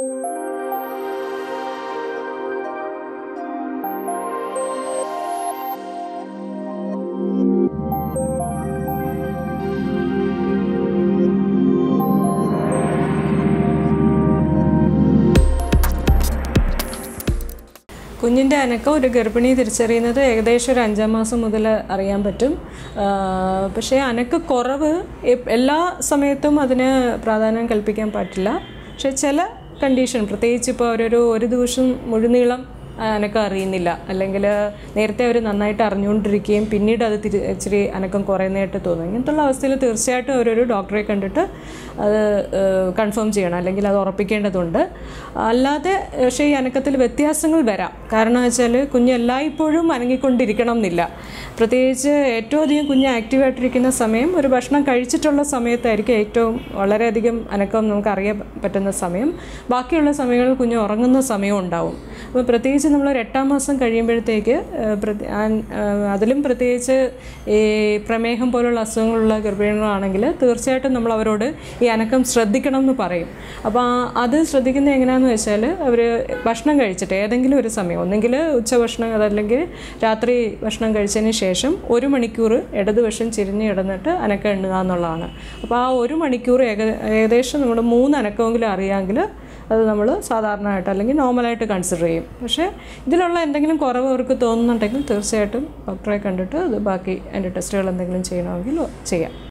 കുഞ്ഞിൻ്റെ അനക്കം ഒരു ഗർഭിണി തിരിച്ചറിയുന്നത് ഏകദേശം ഒരു അഞ്ചാം മാസം മുതൽ അറിയാൻ പറ്റും ആ, പക്ഷേ അനക്ക് കുറവ് എപ്- എല്ലാ സമയത്തും അതിന് പ്രാധാന്യം കൽപ്പിക്കാൻ പറ്റില്ല പക്ഷേ ചില കണ്ടീഷൻ പ്രത്യേകിച്ച് ഇപ്പോൾ അവരൊരു ഒരു ദിവസം മുഴുനീളം അനക്കം അറിയുന്നില്ല അല്ലെങ്കിൽ നേരത്തെ അവർ നന്നായിട്ട് അറിഞ്ഞുകൊണ്ടിരിക്കുകയും പിന്നീട് അത് തിരി ഇച്ചിരി അനക്കം കുറയുന്നതായിട്ട് തോന്നും ഇങ്ങനത്തുള്ള അവസ്ഥയിൽ തീർച്ചയായിട്ടും അവരൊരു ഡോക്ടറെ കണ്ടിട്ട് അത് കൺഫേം ചെയ്യണം അല്ലെങ്കിൽ അത് ഉറപ്പിക്കേണ്ടതുണ്ട് അല്ലാതെ പക്ഷേ ഈ അനക്കത്തിൽ വ്യത്യാസങ്ങൾ വരാം കാരണം വെച്ചാൽ കുഞ്ഞ് എല്ലായ്പ്പോഴും അനങ്ങിക്കൊണ്ടിരിക്കണം എന്നില്ല പ്രത്യേകിച്ച് ഏറ്റവും അധികം കുഞ്ഞ് ആക്റ്റീവായിട്ടിരിക്കുന്ന സമയം ഒരു ഭക്ഷണം കഴിച്ചിട്ടുള്ള സമയത്തായിരിക്കും ഏറ്റവും വളരെയധികം അനക്കം നമുക്ക് അറിയാൻ പറ്റുന്ന സമയം ബാക്കിയുള്ള സമയങ്ങളിൽ കുഞ്ഞ് ഉറങ്ങുന്ന സമയവും ഉണ്ടാവും അപ്പോൾ പ്രത്യേകിച്ച് നമ്മളൊരു എട്ടാം മാസം കഴിയുമ്പോഴത്തേക്ക് ഏഹ്, പ്രതി- ആ- ഏഹ്, അതിലും പ്രത്യേകിച്ച് ഈ പ്രമേഹം പോലുള്ള അസുഖങ്ങളുള്ള ഗർഭിണികളാണെങ്കിൽ തീർച്ചയായിട്ടും നമ്മൾ അവരോട് ഈ അനക്കം ശ്രദ്ധിക്കണം എന്ന് പറയും അപ്പോൾ ആ- അത് ശ്രദ്ധിക്കുന്നത് എങ്ങനെയാണെന്ന് വെച്ചാൽ അവർ ഭക്ഷണം കഴിച്ചിട്ട് ഏതെങ്കിലും ഒരു സമയം ഒന്നെങ്കിൽ ഉച്ചഭക്ഷണം അതല്ലെങ്കിൽ രാത്രി ഭക്ഷണം കഴിച്ചതിന് ശേഷം ഒരു മണിക്കൂർ ഇടതുവശം ചിരിഞ്ഞ് കിടന്നിട്ട് അനക്കം എണ്ണുക എന്നുള്ളതാണ് അപ്പോൾ ആ ഒരു മണിക്കൂർ ഏക ഏകദേശം നമ്മൾ മൂന്ന് അനക്കമെങ്കിലും അറിയാമെങ്കിൽ അത് നമ്മൾ സാധാരണയായിട്ട് അല്ലെങ്കിൽ നോർമലായിട്ട് കൺസിഡർ ചെയ്യും പക്ഷേ ഇതിലുള്ള എന്തെങ്കിലും കുറവ് അവർക്ക് തോന്നുന്നുണ്ടെങ്കിൽ തീർച്ചയായിട്ടും ഡോക്ടറെ കണ്ടിട്ട് അത് ബാക്കി അതിൻ്റെ ടെസ്റ്റുകൾ എന്തെങ്കിലും ചെയ്യണമെങ്കിൽ ചെയ്യാം